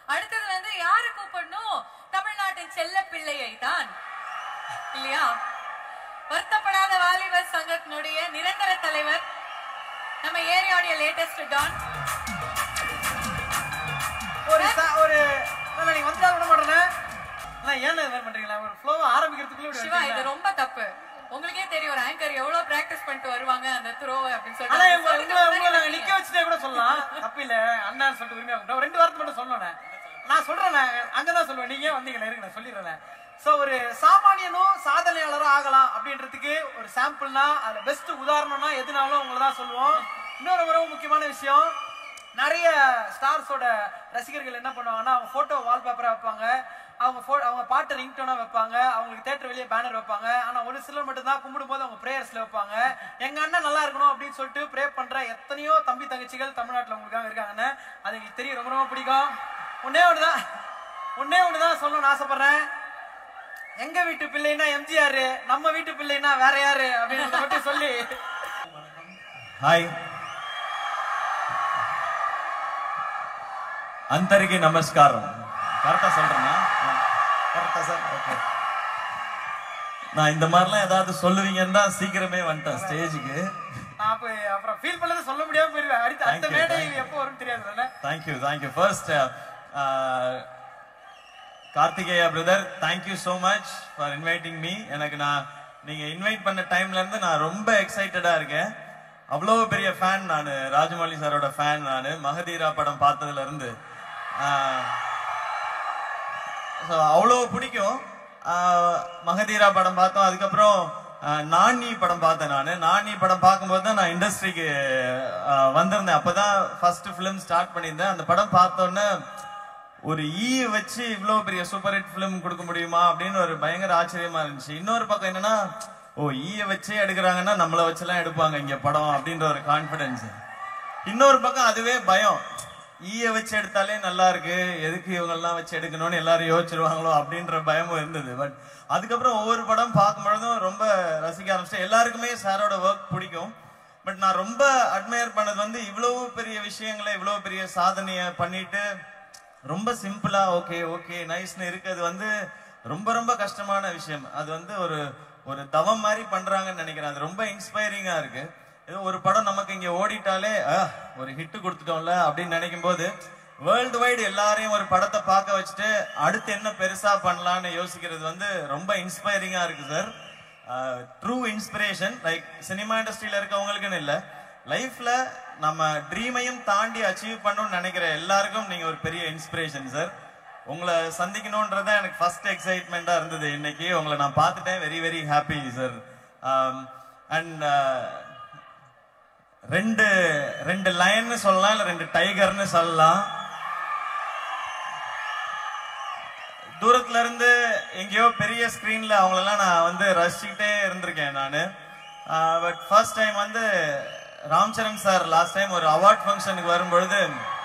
அடுத்தது வந்து யாரு கூப்பிடணும் தமிழ்நாட்டின் செல்ல பிள்ளையை தான் இல்லையா வருத்தப்படாத வாலிபர் சங்கத்தினுடைய நிரந்தர தலைவர் நம்ம ஏரியாவுடைய லேட்டஸ்ட் டான் ஒரு ச- ஒரு இல்ல, நீங்க வந்தா விட மாட்டேன் நான் ஏன் இது மாதிரி பண்றீங்களா ஒரு ஃப்ளோ ஆரம்பிக்கிறதுக்குள்ள இப்படி சிவா இது வந்துட்டீங்களா? ரொம்ப தப்பு உங்களுக்கே தெரியும் ஒரு ஆங்கர் எவ்வளவு பிராக்டிஸ் பண்ணிட்டு வருவாங்க அந்த த்ரோ அப்படின்னு ஆனா சொல்லிட்டு உங்க உங்களை உங்களை நாங்க நிக்க வச்சுட்டே கூட சொல்லலாம் தப்பு இல்ல அண்ணான்னு சொல்லிட்டு உரிமையா கூப்பிட்டா ஒரு ரெண்டு வாரத்தை மட்டும் சொல்லணும் நான் சொல்றேன் நான் அங்கதான் சொல்லுவேன் நீங்க ஏன் வந்தீங்களா இருக்கு நான் சொல்லிடுறேன் சோ ஒரு சாமானியனும் சாதனையாளரும் ஆகலாம் அப்படின்றதுக்கு ஒரு சாம்பிள்னா அதுல பெஸ்ட் உதாரணம்னா எதுனாலும் உங்களை தான் சொல்லுவோம் இன்னொரு ரொம்ப முக்கியமான விஷயம் நிறைய ஸ்டார்ஸோட ரசிகர்கள் என்ன பண்ணுவாங்கன்னா அவங்க போட்டோ வால்பேப்பரா வைப்பாங்க அவங்க pho- அவங்க பாட்டு ரிங்டோனா வைப்பாங்க அவங்களுக்கு தேட்டர் வெளியே பேனர் வைப்பாங்க ஆனா ஒரு சிலர் மட்டும் தான் கும்பிடும் போது அவங்க பிரேயர்ஸ்ல வைப்பாங்க எங்க அண்ணன் நல்லா இருக்கணும் அப்படின்னு சொல்லிட்டு ப்ரே பண்ற எத்தனையோ தம்பி தங்கச்சிகள் தமிழ்நாட்டுல உங்களுக்காக இருக்காங்கன்னு அது எங்களுக்கு தெரியும் ரொம்ப ரொம்ப பிடிக்கும் ஒன்னே ஒண்ணுதான் ஒன்னே ஒண்ணுதான் சொல்லணும்னு ஆசைப்படுறேன் எங்க வீட்டு பிள்ளைன்னா எம்ஜிஆர் நம்ம வீட்டு பிள்ளைன்னா வேற யாரு அப்படின்னு மட்டும் சொல்லி హాయ్ అందరికీ నమస్కారం கரெக்டா சொல்றேன்னா கரெக்டா சார் ஓகே நான் இந்த மாதிரிலாம் ஏதாவது சொல்லுவீங்கன்னு தான் சீக்கிரமே வந்துட்டேன் ஸ்டேஜுக்கு நான் அப்ப அப்புறம் ஃபீல் பண்ணதை சொல்ல முடியாம போயிருவேன் அடுத்த அடுத்த Thank you, மேடை thank you. எப்போ வரும்னு தெரியாது தானே thank you thank you first Karthikeya brother thank you so much for inviting me எனக்கு நான் நீங்க இன்வைட் பண்ண டைம்ல இருந்து நான் ரொம்ப எக்ஸைட்டடா இருக்கேன் அவ்வளோ பெரிய ஃபேன் நான் ராஜமௌலி சாரோட ஃபேன் நான் மகதீரா படம் பார்த்ததுல இருந்து ஸோ அவ்வளோ பிடிக்கும் ஆஹ் மகதீரா படம் பார்த்தோம் அதுக்கப்புறம் ஆஹ் நானி படம் பார்த்தேன் நான் நானி படம் பார்க்கும்போது தான் நான் இண்டஸ்ட்ரிக்கு வந்திருந்தேன் அப்பதான் ஃபர்ஸ்ட் ஃபிலிம் ஸ்டார்ட் பண்ணியிருந்தேன் அந்த படம் பார்த்தோன்னே ஒரு ஈ வச்சு இவ்வளோ பெரிய சூப்பர் ஹிட் ஃபிலிம் கொடுக்க முடியுமா அப்படின்னு ஒரு பயங்கர ஆச்சரியமா இருந்துச்சு இன்னொரு பக்கம் என்னன்னா ஓ ஈய வச்சே எடுக்கிறாங்கன்னா நம்மளை வச்செல்லாம் எடுப்பாங்க இங்க படம் அப்படின்ற ஒரு கான்ஃபிடன்ஸ் இன்னொரு பக்கம் அதுவே பயம் ஈய வச்சு எடுத்தாலே நல்லா இருக்கு எதுக்கு இவங்கெல்லாம் வச்சு எடுக்கணும்னு எல்லாரும் யோசிச்சிருவாங்களோ அப்படின்ற பயமும் இருந்தது பட் அதுக்கப்புறம் ஒவ்வொரு படம் பார்க்கும்பொழுதும் ரொம்ப ரசிக்க ஆரம்பிச்சிட்டேன் எல்லாருக்குமே சாரோட ஒர்க் பிடிக்கும் பட் நான் ரொம்ப அட்மையர் பண்ணது வந்து இவ்வளவு பெரிய விஷயங்களை இவ்வளவு பெரிய சாதனையை பண்ணிட்டு ரொம்ப சிம்பிளா ஓகே ஓகே நைஸ்னு இருக்கிறது வந்து ரொம்ப ரொம்ப கஷ்டமான விஷயம் அது வந்து ஒரு ஒரு தவம் மாதிரி பண்றாங்கன்னு நினைக்கிறேன் அது ரொம்ப இன்ஸ்பைரிங்கா இருக்கு ஏதோ ஒரு படம் நமக்கு இங்க ஓடிட்டாலே "ஆ, ஒரு ஹிட் கொடுத்துட்டோம்ல அப்படின்னு நினைக்கும் போது வேர்ல்டு வைடு எல்லாரையும் ஒரு படத்தை பார்க்க வச்சுட்டு அடுத்து என்ன பெருசா பண்ணலாம்னு யோசிக்கிறது வந்து ரொம்ப இன்ஸ்பைரிங்கா இருக்கு sir true inspiration like cinema இண்டஸ்ட்ரியில இருக்கவங்களுக்குன்னு இல்ல லைஃப்ல நம்ம ட்ரீமையும் தாண்டி அச்சீவ் பண்ணணும்னு நினைக்கிற எல்லாருக்கும் நீங்க ஒரு பெரிய இன்ஸ்பிரேஷன் சார் உங்களை சந்திக்கணும்ன்றது தான் எனக்கு ஃபர்ஸ்ட் எக்ஸைட்மெண்டா இருந்தது இன்னைக்கு உங்களை நான் பார்த்துட்டேன் very very happy sir and ரெண்டு ரெண்டு லயன்னு சொல்லலாம் இல்ல ரெண்டு டைகர்னு சொல்லலாம் தூரத்துல இருந்து எங்கேயோ பெரிய ஸ்கிரீன்ல அவங்களெல்லாம் நான் வந்து ரசிச்சுக்கிட்டே இருந்திருக்கேன் நான் பட் ஃபர்ஸ்ட் டைம் வந்து ராம்சரண் சார் லாஸ்ட் டைம் ஒரு அவார்ட் ஃபங்க்ஷனுக்கு வரும்பொழுது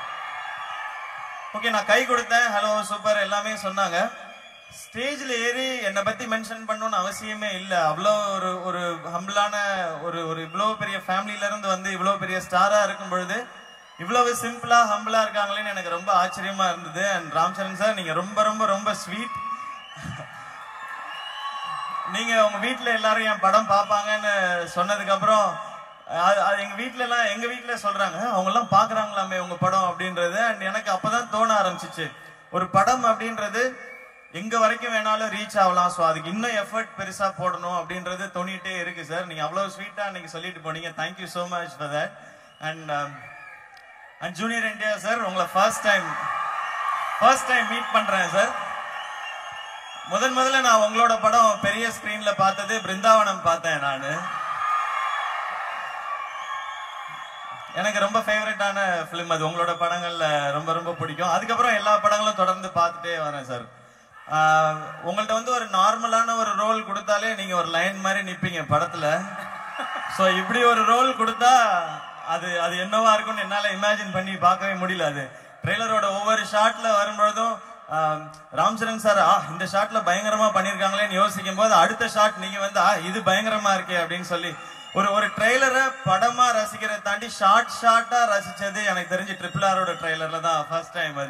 ஓகே நான் கை கொடுத்தேன் ஹலோ சூப்பர் எல்லாமே சொன்னாங்க ஸ்டேஜ்ல ஏறி என்னை பத்தி மென்ஷன் பண்ணணும்னு அவசியமே இல்ல அவ்வளோ ஒரு ஒரு ஹம்பிளான ஒரு ஒரு இவ்வளோ பெரிய ஃபேமிலில இருந்து வந்து இவ்வளோ பெரிய ஸ்டாரா இருக்கும் பொழுது இவ்வளவு சிம்பிளா ஹம்பிளா இருக்காங்களேன்னு எனக்கு ரொம்ப ஆச்சரியமா இருந்தது அண்ட் ராம்சரண் சார் நீங்க ரொம்ப ரொம்ப ரொம்ப ஸ்வீட் நீங்க உங்க வீட்ல எல்லாரும் என் படம் பார்ப்பாங்கன்னு சொன்னதுக்கு அப்புறம் அது- அது எங்க வீட்ல எல்லாம் எங்க வீட்ல சொல்றாங்க அவங்க எல்லாம் பாக்குறாங்களாமே உங்க படம் அப்படின்றது அண்ட் எனக்கு அப்பதான் தோண ஆரம்பிச்சிச்சு ஒரு படம் அப்படின்றது எங்க வரைக்கும் வேணாலும் ரீச் ஆகலாம் ஸோ அதுக்கு இன்னும் எஃபர்ட் பெருசா போடணும் அப்படின்றது தோணிட்டே இருக்கு சார் நீங்க அவ்வளவு ஸ்வீட்டா நீங்க சொல்லிட்டு போனீங்க thank you so much for that and and junior India sir உங்களை first time first time meet பண்றேன் சார் முதன் முதல்ல நான் உங்களோட படம் பெரிய ஸ்கிரீன்ல பார்த்தது பிருந்தாவனம் பார்த்தேன் நானு எனக்கு ரொம்ப ஃபேவரட்டான ஃபிலிம் அது உங்களோட படங்கள்ல ரொம்ப ரொம்ப பிடிக்கும் அதுக்கப்புறம் எல்லா படங்களும் தொடர்ந்து பார்த்துட்டே வரேன் சார் ஆஹ், உங்கள்ட்ட வந்து ஒரு நார்மலான ஒரு ரோல் கொடுத்தாலே நீங்க ஒரு லைன் மாதிரி நிப்பீங்க படத்துல சோ இப்படி ஒரு ரோல் கொடுத்தா அது அது என்னவா இருக்கும்னு என்னால இமேஜின் பண்ணி பார்க்கவே முடியல அது ட்ரெய்லரோட ஒவ்வொரு ஷாட்ல வரும்பொழுதும் ஆஹ், ராம்சரண் சார் ஆ இந்த ஷாட்ல பயங்கரமா பண்ணிருக்காங்களேன்னு யோசிக்கும் போது அடுத்த ஷாட் நீங்க வந்து ஆ இது பயங்கரமா இருக்கே அப்படின்னு சொல்லி ஒரு ஒரு ட்ரெய்லரை படமா ரசிக்கிறத தாண்டி ஷார்ட் ஷார்ட்டா ரசிச்சது எனக்கு தெரிஞ்சு ட்ரிபிள் ஆரோட ட்ரெய்லர்ல தான் ஃபர்ஸ்ட் டைம் அது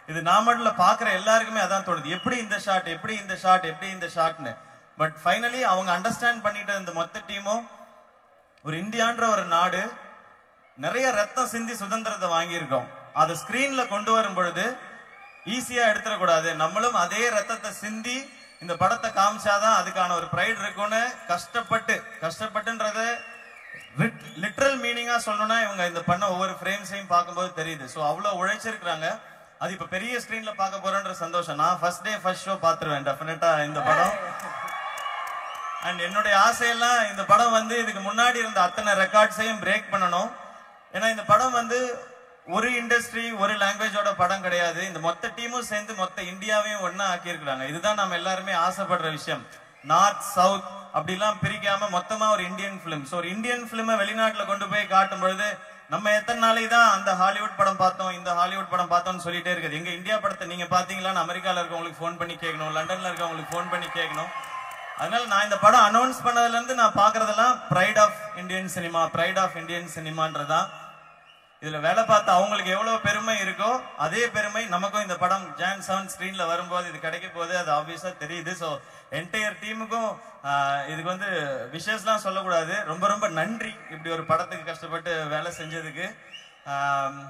இது நான் மட்டும் இல்ல பாக்குற எல்லாருக்குமே அதான் தோணுது எப்படி இந்த ஷாட் எப்படி இந்த ஷாட் எப்படி இந்த ஷாட்னு பட் ஃபைனலி அவங்க அண்டர்ஸ்டாண்ட் பண்ணிட்டு இந்த மொத்த டீமும் ஒரு இந்தியான்ற ஒரு நாடு நிறைய ரத்தம் சிந்தி சுதந்திரத்தை வாங்கியிருக்கோம் அதை ஸ்கிரீன்ல கொண்டு வரும் பொழுது ஈஸியா எடுத்துடக்கூடாது நம்மளும் அதே ரத்தத்தை சிந்தி இந்த படத்தை காமிச்சாதான் அதுக்கான ஒரு ப்ரைட் இருக்கும்னு கஷ்டப்பட்டு கஷ்டப்பட்டுன்றத லிட்ரல் மீனிங்கா சொல்லணும்னா இவங்க இந்த பண்ண ஒவ்வொரு ஃப்ரேம்ஸையும் பார்க்கும்போது தெரியுது ஸோ அவ்வளவு உழைச்சிருக்கிறாங்க அது இப்ப பெரிய ஸ்கிரீன்ல பார்க்க போறேன்ற சந்தோஷம் நான் ஃபர்ஸ்ட் டே ஃபர்ஸ்ட் ஷோ பாத்துருவேன் டெஃபினட்டா இந்த படம் அண்ட் என்னுடைய ஆசையெல்லாம் இந்த படம் வந்து இதுக்கு முன்னாடி இருந்த அத்தனை ரெக்கார்ட்ஸையும் பிரேக் பண்ணணும் ஏன்னா இந்த படம் வந்து ஒரு இண்டஸ்ட்ரி ஒரு லாங்குவேஜோட படம் கிடையாது இந்த மொத்த டீமும் சேர்ந்து மொத்த இந்தியாவையும் ஒண்ணா ஆக்கியிருக்கிறாங்க இதுதான் நம்ம எல்லாருமே ஆசைப்படுற விஷயம் நார்த் சவுத் அப்படிலாம் பிரிக்காம மொத்தமா ஒரு இந்தியன் பிலிம் ஸோ ஒரு இந்தியன் பிலிமை வெளிநாட்டுல கொண்டு போய் காட்டும் பொழுது நம்ம எத்தனை நாளைக்கு தான் அந்த ஹாலிவுட் படம் பார்த்தோம் இந்த ஹாலிவுட் படம் பார்த்தோம்னு சொல்லிட்டே இருக்குது எங்க இந்தியா படத்தை நீங்க பாத்தீங்களான்னு அமெரிக்கால இருக்கவங்களுக்கு ஃபோன் பண்ணி கேட்கணும் லண்டன்ல இருக்கவங்களுக்கு ஃபோன் பண்ணி கேட்கணும் அதனால நான் இந்த படம் அனௌன்ஸ் பண்ணதுல இருந்து நான் பாக்குறதெல்லாம் pride of Indian cinema pride of Indian சினிமான்றதா இதுல வேலை பார்த்த அவங்களுக்கு எவ்வளவு பெருமை இருக்கோ அதே பெருமை நமக்கும் இந்த படம் ஜான் செவன் ஸ்கிரீன்ல வரும்போது இது கிடைக்க போகுது அது ஆப்வியஸா தெரியுது ஸோ என்டையர் டீமுக்கும் இதுக்கு வந்து விஷயஸ்லாம் சொல்லக்கூடாது ரொம்ப ரொம்ப நன்றி இப்படி ஒரு படத்துக்கு கஷ்டப்பட்டு வேலை செஞ்சதுக்கு ஆம்,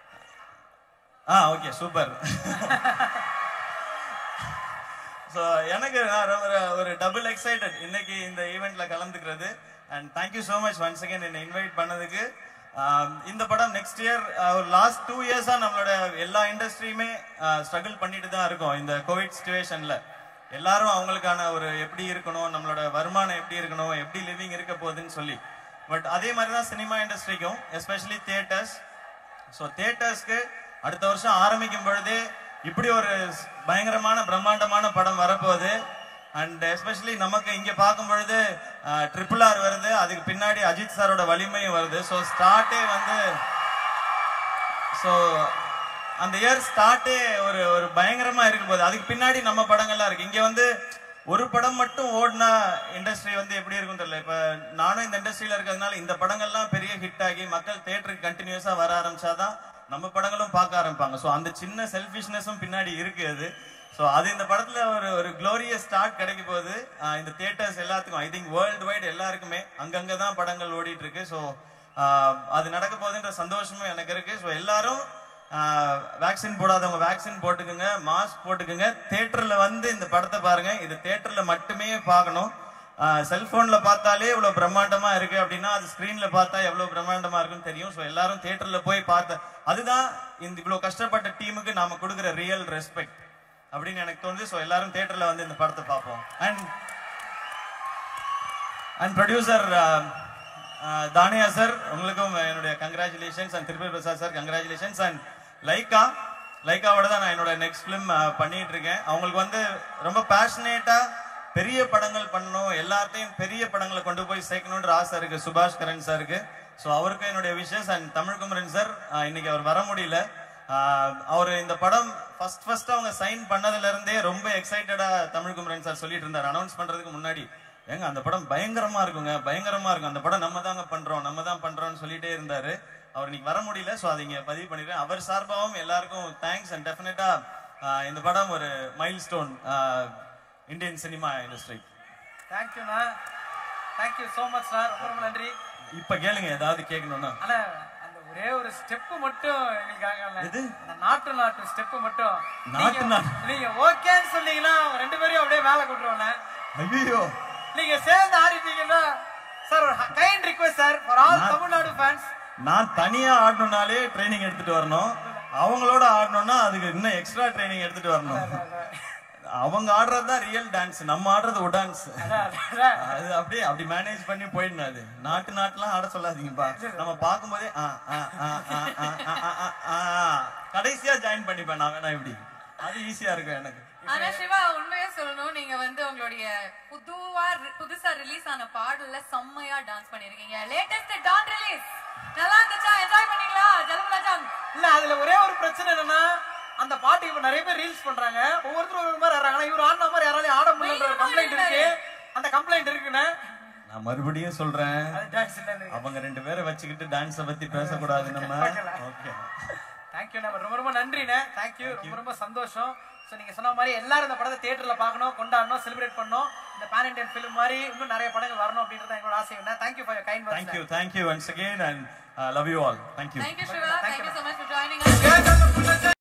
ஆ ஓகே சூப்பர் ஸோ எனக்கு நான் ரொம்ப- ஒரு டபுள் எக்ஸைட்டட் இன்னைக்கு இந்த ஈவெண்ட்ல கலந்துக்கிறது and thank you so much once again என்னை இன்வைட் பண்ணதுக்கு ஆம், இந்த படம் நெக்ஸ்ட் இயர் ஒரு லாஸ்ட் டூ இயர்ஸா நம்மளோட எல்லா இண்டஸ்ட்ரியுமே ஸ்ட்ரகிள் பண்ணிட்டு தான் இருக்கோம் இந்த கோவிட் சுச்சுவேஷன்ல எல்லாரும் அவங்களுக்கான ஒரு எப்படி இருக்கணும் நம்மளோட வருமானம் எப்படி இருக்கணும் எப்படி லிவிங் இருக்க போகுதுன்னு சொல்லி பட் அதே மாதிரி தான் சினிமா இண்டஸ்ட்ரிக்கும் எஸ்பெஷலி தியேட்டர்ஸ் ஸோ தியேட்டர்ஸ்க்கு அடுத்த வருஷம் ஆரம்பிக்கும் பொழுதே இப்படி ஒரு ஸ்- பயங்கரமான பிரம்மாண்டமான படம் வரப்போகுது அண்ட் எஸ்பெஷலி நமக்கு இங்க பார்க்கும் பொழுது ட்ரிபிள் ஆர் வருது அதுக்கு பின்னாடி அஜித் சாரோட வலிமையும் வருது ஸோ ஸ்டார்ட்டே வந்து ஸோ அந்த இயர் ஸ்டார்ட்டே ஒரு ஒரு பயங்கரமா இருக்கும் போது அதுக்கு பின்னாடி நம்ம படங்கள்லாம் இருக்கு இங்க வந்து ஒரு படம் மட்டும் ஓடினா இண்டஸ்ட்ரி வந்து எப்படி இருக்கும் தெரியல இப்ப நானும் இந்த இண்டஸ்ட்ரியில இருக்கிறதுனால இந்த படங்கள்லாம் பெரிய ஹிட் ஆகி மக்கள் தேட்டருக்கு கண்டினியூஸா வர ஆரம்பிச்சாதான் நம்ம படங்களும் பார்க்க ஆரம்பிப்பாங்க ஸோ அந்த சின்ன செல்ஃபிஷ்னஸும் பின்னாடி இருக்கு அது ஸோ அது இந்த படத்துல ஒரு ஒரு க்ளோரியஸ் ஸ்டார்ட் கிடைக்க போகுது ஆஹ் இந்த தியேட்டர்ஸ் எல்லாத்துக்கும் ஐ திங்க் வேர்ல்டு வைட் எல்லாருக்குமே அங்கங்க தான் படங்கள் ஓடிட்டு இருக்கு ஸோ அது நடக்க போகுதுன்ற சந்தோஷமும் எனக்கு இருக்கு ஸோ எல்லாரும் வேக்சின் போடாதவங்க வேக்சின் போட்டுக்குங்க மாஸ்க் போட்டுக்குங்க தியேட்டர்ல வந்து இந்த படத்தை பாருங்க இது தியேட்டர்ல மட்டுமே பார்க்கணும் செல்போன்ல பார்த்தாலே இவ்வளவு பிரம்மாண்டமா இருக்கு அப்படின்னா அது ஸ்கிரீன்ல பார்த்தா எவ்வளவு பிரம்மாண்டமா இருக்குன்னு தெரியும் ஸோ எல்லாரும் தியேட்டர்ல போய் பார்த்த அதுதான் இந்த இவ்வளவு கஷ்டப்பட்ட டீமுக்கு நாம கொடுக்குற ரியல் ரெஸ்பெக்ட் அப்படின்னு எனக்கு தோணுது ஸோ எல்லாரும் தியேட்டர்ல வந்து இந்த படத்தை பார்ப்போம் அண்ட் அண்ட் ப்ரொடியூசர் தானியா சார் உங்களுக்கும் என்னுடைய congratulations and Tirupati Prasad sir congratulations and Lyca லைக்காவோட தான் நான் என்னோட நெக்ஸ்ட் ஃபிலிம் பண்ணிட்டு இருக்கேன் அவங்களுக்கு வந்து ரொம்ப பேஷனேட்டா பெரிய படங்கள் பண்ணணும் எல்லாத்தையும் பெரிய படங்களை கொண்டு போய் சேர்க்கணுன்ற ஆசை இருக்கு சுபாஷ் கரன் சாருக்கு ஸோ அவருக்கு என்னுடைய விஷஸ் அண்ட் தமிழ்குமரன் சார் இன்னைக்கு அவர் வர முடியல அவர் இந்த படம் ஃபர்ஸ்ட் ஃபர்ஸ்ட் அவங்க சைன் பண்ணதுல இருந்தே ரொம்ப எக்ஸைட்டடா தமிழ்குமரன் சார் சொல்லிட்டு இருந்தார் அனௌன்ஸ் பண்றதுக்கு முன்னாடி ஏங்க அந்த படம் பயங்கரமா இருக்குங்க பயங்கரமா இருக்கும் அந்த படம் நம்ம தாங்க பண்றோம் நம்ம தான் பண்றோம்னு சொல்லிட்டே இருந்தாரு அவர் இன்னைக்கு வர முடியல ஸோ அதை இங்க பதிவு பண்ணிடுறேன் அவர் சார்பாகவும் எல்லாருக்கும் தேங்க்ஸ் அண்ட் டெஃபினட்டா இந்த படம் ஒரு மைல் ஸ்டோன் இந்தியன் சினிமா இண்டஸ்ட்ரி தேங்க்யூண்ணா தேங்க்யூ ஸோ மச்ண்ணா ரொம்ப ரொம்ப நன்றி இப்ப கேளுங்க ஏதாவது கேட்கணும்னா ஆனா அந்த ஒரே ஒரு ஸ்டெப் மட்டும் எங்களுக்காக எது? அந்த நாட்டு நாட்டு ஸ்டெப் மட்டும் நாட்டு நீங்க- நாட்டு? நீங்க ஓகேன்னு சொன்னீங்கன்னா அவங்க ரெண்டு பேரையும் அப்படியே மேல கொண்டுருவானே ஐயோ நீங்க சேர்ந்து ஆடிட்டீங்கன்னா சார் ஒரு kind request sir for all non- Tamil Nadu fans நான் தனியா ஆடணும்னாலே ட்ரைனிங் எடுத்துட்டு வரணும் அவங்களோட ஆடணும்னா அதுக்கு இன்னும் எக்ஸ்ட்ரா ட்ரைனிங் எடுத்துட்டு வரணும் அவங்க ஆடுறது தான் ரியல் டான்ஸ் நம்ம ஆடுறது உடான்ஸ் அது அப்படியே அப்படி மேனேஜ் பண்ணி போயிடணும் அது நாட்டு நாட்டுலாம் ஆட சொல்லாதீங்கப்பா நம்ம பார்க்கும்போதே ஆ, ஆ, ஆ, ஆ, ஆ, ஆ, ஆ, ஆ, ஆ. கடைசியா ஜாயின் பண்ணிப்பேன் நான் வேணா இப்படி அது ஈஸியா இருக்கும் எனக்கு ஆனா சிவா உண்மையா சொல்லணும் நீங்க வந்து உங்களுடைய புதுவா புதுசா ரிலீஸ் ஆன பாடல்ல செம்மையா டான்ஸ் பண்ணிருக்கீங்க லேட்டஸ்ட் டான் ரிலீஸ் நல்லா இருந்துச்சா என்ஜாய் பண்ணீங்களா ஜலபுலாஜாங் இல்ல அதுல ஒரே ஒரு பிரச்சனை என்னன்னா அந்த பாட்டு இப்ப நிறைய பேர் ரீல்ஸ் பண்றாங்க ஒவ்வொருத்தரும் ஒரு மாதிரி ஆடுறாங்க ஆனா இவர் ஆடின மாதிரி யாராலையும் ஆட முடியல ஒரு கம்ப்ளைண்ட் இருக்கு அந்த கம்ப்ளைண்ட் இருக்குன்னு நான் மறுபடியும் சொல்றேன் அது டான்ஸ் இல்ல அவங்க ரெண்டு பேரை வச்சுக்கிட்டு டான்ஸ பத்தி பேசக்கூடாது நம்ம ஓகே தேங்க்யூண்ணே ரொம்ப ரொம்ப நன்றிண்ணே தேங்க்யூ ரொம்ப ரொம்ப சந்தோஷம் ஸோ நீங்க சொன்ன மாதிரி எல்லாரும் இந்த படத்தை தியேட்டர்ல பார்க்கணும் கொண்டாடணும் செலிப்ரேட் பண்ணணும் இந்த பேன் இண்டியன் ஃபிலிம் மாதிரி இன்னும் நிறைய படங்கள் வரணும் அப்படின்றது எங்களோட ஆசை என்ன thank you for your kind thank you thank you once again and love you all thank you Thank you, Shiva. Thank you so much for joining us.